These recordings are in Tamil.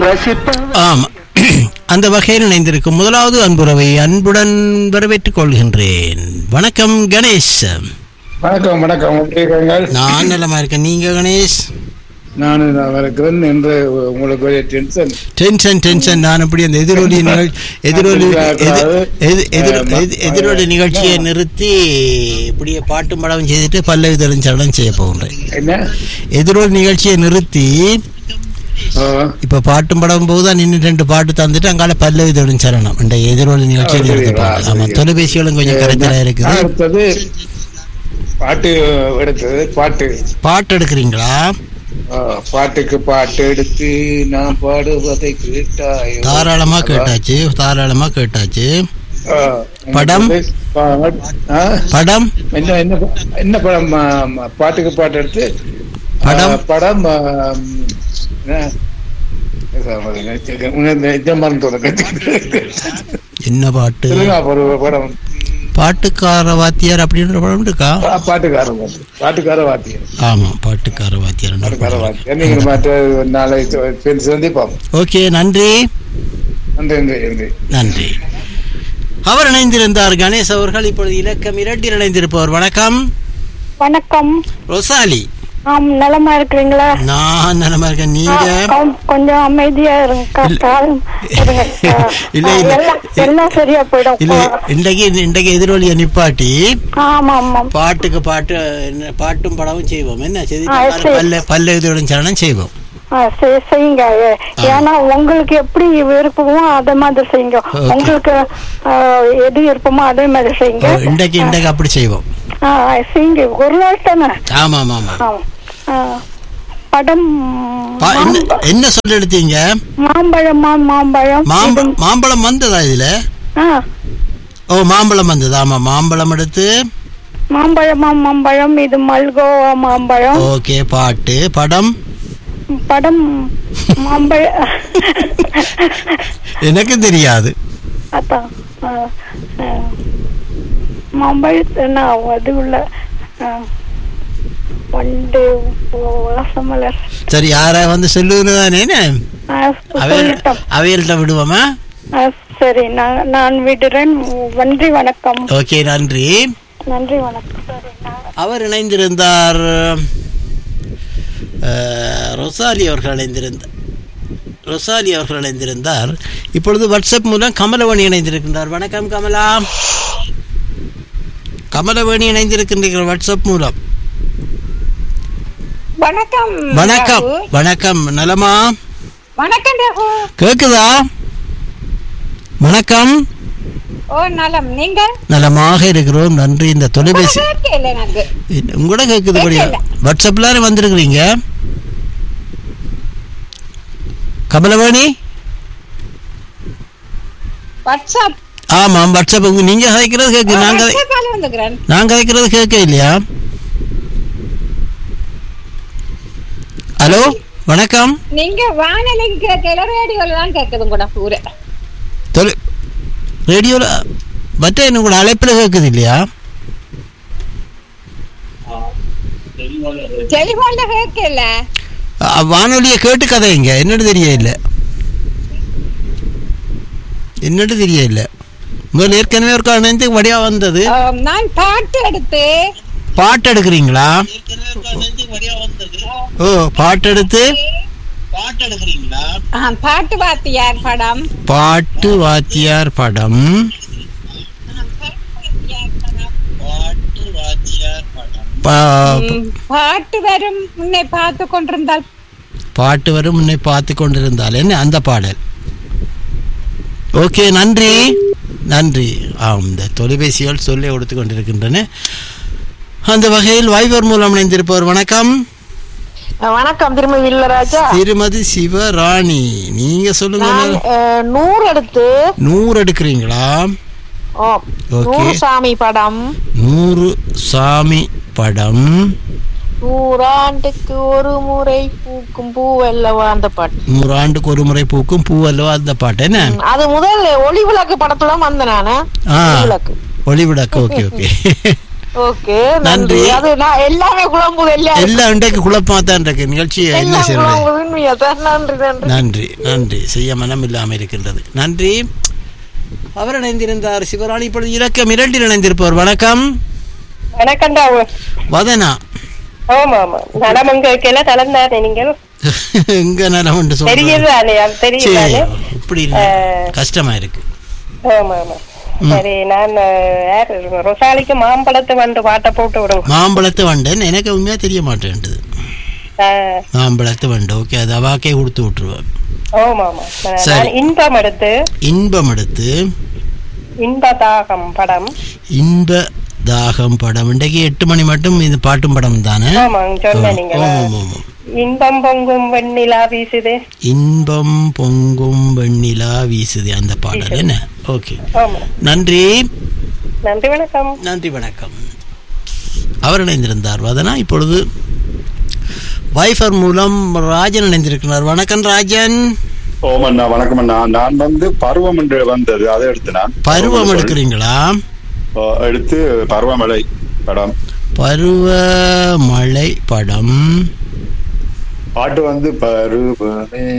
ரசிப்பவர் ஆமா அந்த வகையில் இணைந்திருக்கும் முதலாவது அன்புறவை அன்புடன் வரவேற்றுக் கொள்கின்றேன் வணக்கம் கணேஷ் வணக்கம் வணக்கம் எப்படி இருக்கீங்க நான் நலமா இருக்கேன் நீங்க கணேஷ் நான் இருக்கிறேன் என்று உங்களுக்கு ஒரு டென்ஷன் டென்ஷன் டென்ஷன் நான் அப்படி அந்த எதிரொலி நிகழ் எதிரொலி எதி- எதி- எதிர்- எதி- எதிரொலி நிகழ்ச்சியை நிறுத்தி இப்படியே பாட்டு மடம் செய்துட்டு பல்லவி தெளிஞ்சடம் செய்ய போகின்றேன் என்ன எதிரொலி நிகழ்ச்சியை நிறுத்தி ஆ, இப்ப பாட்டும் படம் போதுதான் இன்னும் ரெண்டு பாட்டு தந்துட்டு அங்கால பல்லவி தெளிஞ்சரணம் இந்த எதிரொலி நிகழ்ச்சியை சரி, நிறுத்த வா, போகுது. ஆமா சரி. தொலைபேசிகளும் கொஞ்சம் கருத்தலா நான் இருக்குது எடுத்தது பாட்டு எடுத்தது பாட்டு பாட்டு எடுக்கிறீங்களா ஆ, பாட்டுக்கு பாட்டு எடுத்து நான் பாடுவதை கேட்டாய் தாராளமா கேட்டாச்சு தாராளமா கேட்டாச்சு ஆ, படம்? பா- ஆ, படம் என்ன என்ன என்ன படம் ஆ, ஆ, பாட்டுக்கு பாட்டு எடுத்து படம்? ஆ, படம் ஆ, என்ன? உன்னை இந்த மறந்து என்ன பாட்டு சொல்லுங்க ஒரு படம் பாட்டுக்கார வாத்தியார் அப்படின்ற படம் இருக்கா பா- பாட்டுக்கார வாத்தியம். பாட்டுக்கார வாத்தியம் ஆமா பாட்டுக்கார வாத்தியார் பாட்டுக்கார வாத்தியம் நீங்க மற்ற நாளை பேர் சந்திப்போம் ஓகே நன்றி நன்றி நன்றி நன்றி நன்றி அவர் இணைந்திருந்தார் கணேஷ் அவர்கள் இப்பொழுது இலக்கம் இரண்டில் இணைந்திருப்பவர் வணக்கம் வணக்கம் ரொசாலி ஆம் நலமா இருக்கிறீங்களா நான் நலமா இருக்கேன் நீங்க ஆ, கொ- கொஞ்சம் அமைதியா இருங்க இல்ல. காலம் இருங்க. ஆ, இல்ல, ஆ, இல்ல. எல்லாம் எல்லாம் சரியா போயிடும் இல்ல இன்றைக்கு இன்றைக்கு எதிரொலியை நிப்பாட்டி ஆமா ஆமாம் பாட்டுக்கு பாட்டு என்ன, பாட்டும் படமும் செய்வோம் என்ன செய்தி ஆ, சரி. பல்ல பல்ல இதுடன் சரணம் செய்வோம் ஆ, செய்- செய்யுங்க ஏ- ஏன்னா உங்களுக்கு எப்படி விருப்பமோ அதே மாதிரி செய்யுங்க Okay. உங்களுக்கு ஆ, எது விருப்பமோ அதே மாதிரி செய்யுங்க ஓ, இன்றைக்கு இன்றைக்கு அப்படி செய்வோம் ஆ, செய்யுங்க ஒரு நாள் தானே ஆமா ஆமா ஆமா ஆமா. ஆ, படம் பா- என்ன மாம்ப- என்ன சொல்ல எடுத்தீங்க மாம்பழம் மா- மாம்பழம் மாம்ப இது- மாம்பழம் வந்ததா இதுல ஆ, ஓ மாம்பழம் வந்தது ஆமா மாம்பழம் எடுத்து மாம்பழமா மாம்பழம் இது மல்கோவா மாம்பழம் ஓகே பாட்டு படம் படம் மாம்பழ எனக்கு தெரியாது அதான் ஆ, ஆ. மாம்பழத்து நான் அது உள்ள ஆ, வண்டு வாசமலர் சரி யாரா வந்து சொல்லுன்னு தானே என்ன? ஆ, அவையல் சொல்லிட்டோம் அவையல்கிட்ட விடுவோமா ஆ, சரி நான் நான் விடுறேன் நன்றி வணக்கம் ஓகே நன்றி நன்றி வணக்கம் சரி நான் அவர் இணைந்திருந்தார் அஹ், ரொசாலி அவர்கள் இணைந்திருந்தார் ரொசாலி அவர்கள் இணைந்திருந்தார் இப்பொழுது வாட்ஸ்அப் மூலம் கமலவணி இணைந்திருக்கின்றார் வணக்கம் கமலா கமலவேணி இணைந்திருக்கின்றீர்கள் வாட்ஸ்அப் மூலம் வணக்கம் வணக்கம் ரகு. வணக்கம் நலமா வணக்கம் ரகு கேக்குதா வணக்கம் ஓ நலம் நீங்க நலமாக இருக்கிறோம் நன்றி இந்த தொலைபேசி கேட்கல எனக்கு உங்களோட கேக்குது படியா கேட்கல. வாட்ஸ்அப்ல வந்திருக்கிறீங்க கமலவாணி வாட்ஸ்அப் ஆமாம் வாட்ஸ்அப் உங்க- நீங்க கதைக்கிறது கேட்கு நாங்க வாட்ஸ்அப்பால வந்துக்கிறேன் நான் கதைக்கிறது கேட்க இல்லையா ஹலோ வணக்கம் நீங்க வானிலைக்கு கேட்கல ரேடியோல தான் கேட்குது கூட ஊரு தொலை ரேடியோவில் மற்ற என்ன கூட அழைப்பில் கேட்குது இல்லையா டெலிபோன்ல கேட்கல அ, வானொலியை கேட்டு கதைங்க என்னட்டு தெரிய இல்லை என்னட்டு தெரிய இல்லை முதல்ல ஏற்கனவே ஒரு இணைந்து வடிவா வந்தது ஆம், நான் பாட்டு எடுத்து பாட்டு எடுக்கிறீங்களா ஓ பாட்டு எடுத்து ஆ, பாட்டு வாத்தியார் படம் பாட்டு வாத்தியார் படம் பா- ம், பாட்டு வரும் முன்னே பார்த்து கொண்டிருந்தால் பாட்டு வரும் முன்னே பார்த்து கொண்டிருந்தால் என்ன அந்த பாடல் ஓகே நன்றி நன்றி ஆம் இந்த தொலைபேசிகள் சொல்லி கொடுத்து கொண்டிருக்கின்றன அந்த வகையில் வைபர் மூலம் இணைந்திருப்பவர் வணக்கம் வணக்கம் திரும்ப வில்லராஜா திருமதி சிவராணி நீங்க சொல்லுங்க நான் அஹ், நூறு எடுத்து நூறு எடுக்கிறீங்களா ஓ, ஓகே. நூறு சாமி படம் நூறு சாமி படம் நூறாண்டுக்கு ஒரு முறை பூக்கும் பூவல்லவா அந்த பாட்டு நூறாண்டுக்கு ஒரு முறை பூக்கும் பூ அல்லவா அந்த பாட்டு என்ன ம், அது முதல் ஒளி விளக்கு படத்துல வந்த நானு ஆ ஒளி விளக்கு ஒளிவிளக்கு ஓகே ஓகே ஓகே நன்றி. நன்றி அது நான் எல்லாமே குழம்புது எல்லாம் எல்லாம் இன்றைக்கு குழப்பமா தான் இருக்கு நிகழ்ச்சி என்ன எல்லாம் செய்யறது குழம்புது உண்மையா சார் நன்றி நன்றி நன்றி நன்றி செய்ய மனம் இல்லாமல் இருக்கின்றது நன்றி அவர் இணைந்திருந்தார் சிவராணி இப்பொழுது இலக்கம் இரண்டில் இணைந்திருப்பவர் வணக்கம் வணக்கம்டா வதனா ஆமா ஆமா நலமங்க வைக்கல கலந்தானே நீங்க எங்க நலம் என்று சொல்றது தெரியுதானே அது சரி தெரியுதானே இப்படி இல்ல. கஷ்டமா இருக்கு ஆமா ஆமா சரி நான் அஹ், யார் ரொசாலிக்கு மாம்பழத்தை வந்து பாட்டை போட்டு விடுங்க மாம்பழத்து வண்டன் எனக்கு உண்மையா தெரிய மாட்டேன்டுது ஆஹ், மாம்பழத்து வண்டு ஓகே அது அவாக்கே கொடுத்து விட்டுருவேன் ஆமா ஆமா சரி. நான் இன்பம் எடுத்து இன்பம் எடுத்து இன்ப தாகம் படம் இன்ப தாகம் படம் இன்றைக்கு எட்டு மணி மட்டும் இது பாட்டும் படம் தானே ஆமா சொன்ன நீங்க ஆமாம், ஆமாம். இன்பம் பொங்கும் வெண்ணிலா வீசுது இன்பம் பொங்கும் வெண்ணிலா வீசுது அந்த பாடல் என்ன ஓகே ஆமா நன்றி நன்றி வணக்கம் நன்றி வணக்கம் அவர் இணைந்திருந்தார் வதனா இப்பொழுது வைஃபர் மூலம் ராஜன் இணைந்திருக்கிறார் வணக்கம் ராஜன் ஓம் அண்ணா வணக்கம் அண்ணா நான் வந்து பருவம் என்று வந்தது அதை எடுத்து நான் பருவம் எடுக்கிறீங்களா ஓ, எடுத்து பருவமழை படம் பருவமழை படம் பாட்டு வந்து பருவமே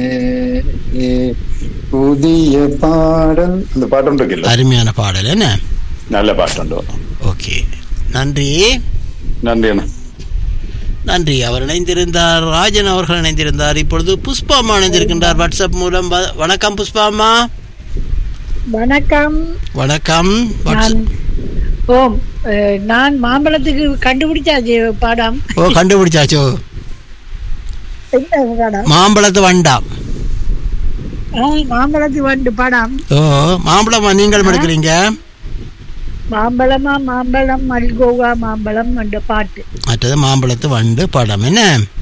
புதிய பாடல் அந்த பாட்டு ஒன்று இருக்குல்ல அருமையான பாடல் என்ன நல்ல பாட்டு உண்டு ஓகே நன்றி நன்றி அண்ணா நன்றி அவர் இணைந்திருந்தார் ராஜன் அவர்கள் இணைந்திருந்தார் இப்பொழுது புஷ்பாமா இணைந்திருக்கின்றார் வாட்ஸ்அப் மூலம் வ- வணக்கம் புஷ்பாமா வணக்கம் வணக்கம் வாட்ஸ்அப் ஓம் அஹ், நான் மாம்பழத்துக்கு கண்டுபிடிச்சாச்சு படம் ஓ கண்டுபிடிச்சாச்சோ என்ன படம் மாம்பழத்து வண்டாம் ஆ, மாம்பழத்து வண்டு படம் ஓ மாம்பழமா நீங்கள் எடுக்கிறீங்க மாம்பழமா மாம்பழம் மல்கோவா மாம்பழம் என்ற பாட்டு மற்றது மாம்பழத்து வண்டு படம் என்ன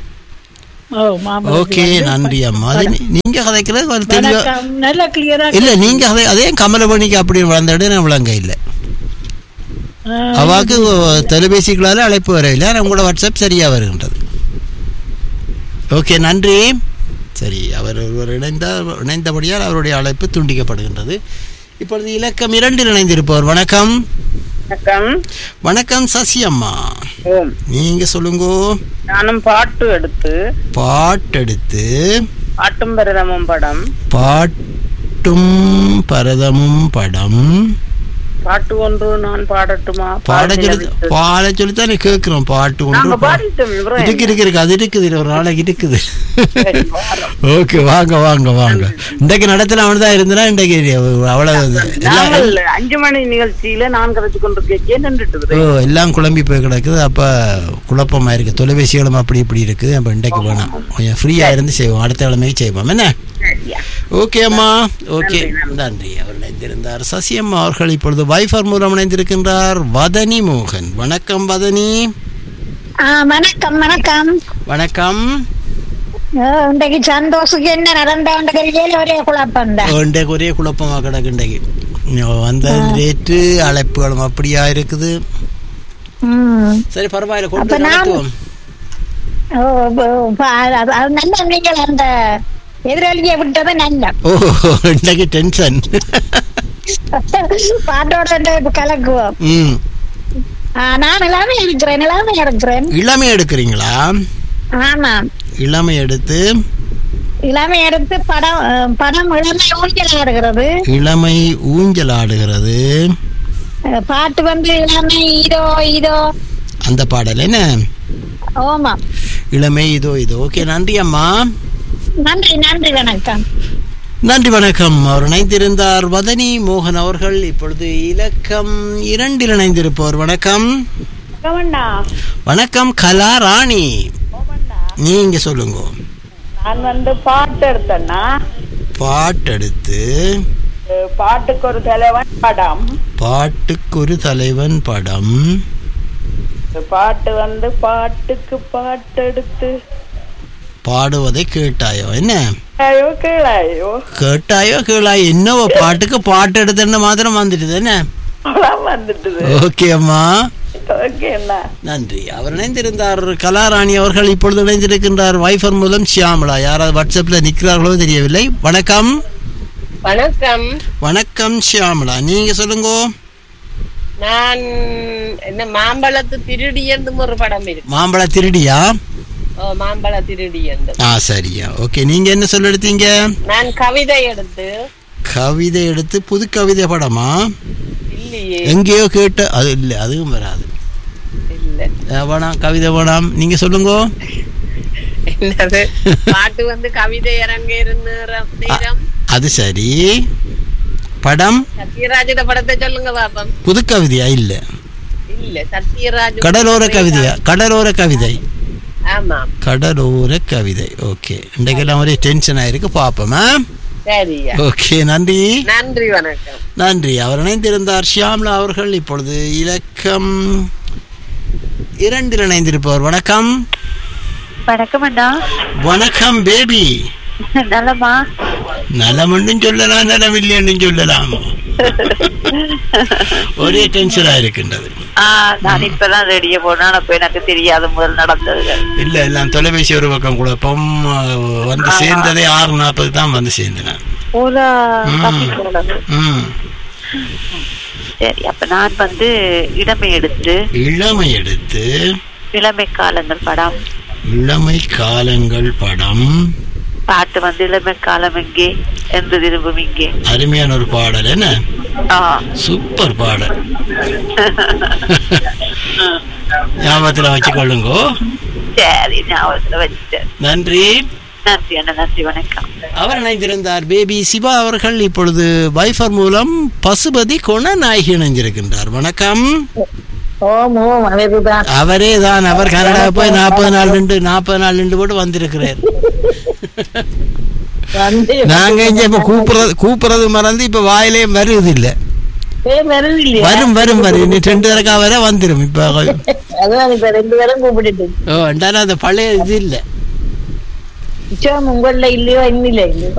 ஓ மாம்பழத்து ஓகே வண்டு நன்றி அம்மா அது நீ- நீங்க கதைக்கிறது ஒரு படம். தெளிவா வணக்கம் நல்லா கிளியரா இல்ல நீங்க கதை அதே கமலபணிக்கு அப்படி வளர்ந்த இடம் விளங்க இல்லை அவாக்கு தொலைபேசிகளால் அழைப்பு வரவில்லை ஆனால் உங்களோட வாட்ஸ்அப் சரியா வருகின்றது ஓகே நன்றி சரி அவர் ஒருவர் இணைந்த இணைந்தபடியால் அவருடைய அழைப்பு துண்டிக்கப்படுகின்றது இப்பொழுது இலக்கம் இரண்டில் இணைந்திருப்பவர் வணக்கம் வணக்கம் வணக்கம் சசி அம்மா ஓம் நீங்க சொல்லுங்க நானும் பாட்டு எடுத்து பாட்டெடுத்து பாட்டும் பரதமும் படம் பாட்டும் பரதமும் படம் பாட்டு ஒன்று நான் பாடட்டுமா பாட சொல்லி பாட சொல்லித்தானே கேட்கிறோம் பாட்டு ஒன்று நாங்க பாடிட்டோம் இவரும் இருக்கு இருக்கு இருக்கு அது இருக்குது இது ஒரு நாளைக்கு இருக்குது சரி, வாரம். ஓகே வாங்க வாங்க வாங்க இன்றைக்கு நடத்தலாம் தான் இருந்தனா இன்றைக்கு அவ்வளவு எல்லாம் நாங்கள் அஞ்சு மணி நிகழ்ச்சியில நான் கதைச்சு கொண்டிருக்கேன் நின்றுட்டு ஓ எல்லாம் குழம்பி போய் கிடக்குது அப்ப குழப்பமா இருக்கு தொலைபேசிகளும் அப்படி இப்படி இருக்குது அப்ப இன்றைக்கு வேணாம் கொஞ்சம் ஃப்ரீயா இருந்து செய்வோம் அடுத்த கிழமைக்கு செய்வோம் என்ன ஓகே அம்மா ஓகே நன்றி அவர் இணைந்திருந்தார் சசி அம்மா அவர்கள் இப்பொழுது வைஃபர் மூலம் இணைந்திருக்கின்றார் வதனி மோகன் வணக்கம் வதனி ஆ, வணக்கம் வணக்கம் வணக்கம் ஆ, இன்றைக்கு சந்தோஷுக்கு என்ன நடந்தா கையில ஒரே குழப்பம் தான் இன்றைக்கு ஒரே குழப்பமாக கிடக்கு இன்றைக்கு வந்த ரேட்டு அழைப்புகளும் அப்படியா இருக்குது ம். சரி பரவாயில்ல அப்ப கொண்டு நான்- நடத்துவோம் ஓ, ஓ, பா- அது அது நல்ல நீங்கள் அந்த எதிராளியை விட்டது நல்ல ஓ இன்றைக்கு டென்ஷன் பாட்டோட இந்த கலக்குவோம் ம் ஆ, நான் எல்லாமே இருக்கிறேன் எல்லாமே இருக்கிறேன் இளமை எடுக்கிறீங்களா ஆமா இளமை எடுத்து இளமை எடுத்து படம் அஹ், படம் இளமை ஊஞ்சலா இருக்கிறது இளமை ஊஞ்சல் ஆடுகிறது அஹ், பாட்டு வந்து இளமை இதோ இதோ அந்த பாடல் என்ன ஓமா இளமை இதோ இதோ ஓகே நன்றி அம்மா நன்றி நன்றி வணக்கம் நன்றி வணக்கம் அவர் இணைந்திருந்தார் வதனி மோகன் அவர்கள் இப்பொழுது இலக்கம் இரண்டில் இணைந்திருப்பவர் வணக்கம் வணக்கம் கலா ராணி நீங்க சொல்லுங்க நான் வந்து பாட்டு எடுத்தேன்னா பாட்டெடுத்து அஹ், பாட்டுக்கு ஒரு தலைவன் படம் பாட்டுக்கு ஒரு தலைவன் படம் இந்த பாட்டு வந்து பாட்டுக்கு பாட்டு எடுத்து பாடுவதை கேட்டாயோ என்ன ஐயோ கீழாயோ கேட்டாயோ கேளாயோ என்னவோ பாட்டுக்கு பாட்டு எடுத்துன்னு மாத்திரம் வந்துட்டுது என்ன அவ்வளவு வந்துட்டுது ஓகே அம்மா ஓகே என்ன நன்றி அவர் இணைந்திருந்தார் கலாராணி அவர்கள் இப்பொழுது இணைந்திருக்கின்றார் வைஃபர் மூலம் ஷியாமலா யாராவது வாட்ஸ்அப்ல நிற்கிறார்களோ தெரியவில்லை வணக்கம் வணக்கம் வணக்கம் ஷியாமலா நீங்க சொல்லுங்க நான் என்ன மாம்பழத்து திருடி என்றும் ஒரு படம் இருக்கு மாம்பழ திருடியா ஓ, மாம்பழ திருடி என்று ஆ சரியா ஓகே நீங்க என்ன சொல்ல எடுத்தீங்க நான் கவிதை எடுத்து கவிதை எடுத்து புது கவிதை படமா இல்லையே எங்கேயோ கேட்ட அது இல்லை அதுவும் வராது இல்ல அஹ் வேணாம் கவிதை வேணாம் நீங்க சொல்லுங்க என்னது பாட்டு வந்து கவிதை அரங்கேறும் நேரம் நேரம் அது சரி படம் சத்யராஜோட படத்தை சொல்லுங்க பாப்பம் புது கவிதையா இல்ல இல்ல சத்யராஜ் கடலோர கவிதையா கடலோர கவிதை ஆமா கடலோர கவிதை ஓகே இன்றைக்கெல்லாம் ஒரே டென்ஷன் ஆயிருக்கு பார்ப்போமா சரியா ஓகே நன்றி நன்றி வணக்கம் நன்றி அவர் இணைந்திருந்தார் ஷியாம்லா அவர்கள் இப்பொழுது இலக்கம் இரண்டில் இணைந்திருப்பவர் வணக்கம் வணக்கம் அண்ணா வணக்கம் பேபி நலமா நலமென்றும் சொல்லலாம் நலமில்லைன்னு சொல்லலாம் ஒரே டென்ஷனா இருக்கின்றது நான் இப்பதான் ரெடிய போனா அப்ப எனக்கு தெரியாத முதல் நடந்ததுகள் இல்ல எல்லாம் தொலைபேசி ஒரு பக்கம் குழப்பம் அஹ், வந்து சேர்ந்ததே ஆறு நாற்பது தான் வந்து சேர்ந்தேன் ஓலா ம். ம் சரி அப்ப நான் வந்து இடமை எடுத்து இளமை எடுத்து இளமை காலங்கள் படம் இளமை காலங்கள் படம் பாட்டு வந்து இளமை காலம் எங்கே என்று திரும்பும் இங்கே அருமையான ஒரு பாடல் என்ன ஆ. சூப்பர் பாடல் ஞாபகத்தில் வச்சுக்கொள்ளுங்கோ சரி ஞாபகத்துல வச்சுட்டேன் நன்றி நன்றி அண்ணா நன்றி வணக்கம் அவர் இணைந்திருந்தார் பேபி சிவா அவர்கள் இப்பொழுது வைஃபர் மூலம் பசுபதி குணநாயகி இணைஞ்சிருக்கின்றார் வணக்கம் ஓம் ஓம் அவருதான் அவரே தான் அவர் கனடா போய் நாற்பது நாள் நின்று நாற்பது நாள் நின்று போட்டு வந்திருக்கிறார் வந்து நாங்க இங்க இப்ப கூப்பிடுறது கூப்பிடுறது மறந்து இப்ப வாயிலே வருது இல்ல வருது இல்லையா வரும் வரும் வரும் நீ ரெண்டு தரக்கா வர வந்துரும் இப்ப அதான் இப்ப ரெண்டு பேரும் கூப்பிட்டு ஓ ரெண்டாவது அந்த பழைய இது இல்லை நிச்சயம் உங்கள இல்லையோ இன்னில இல்லையோ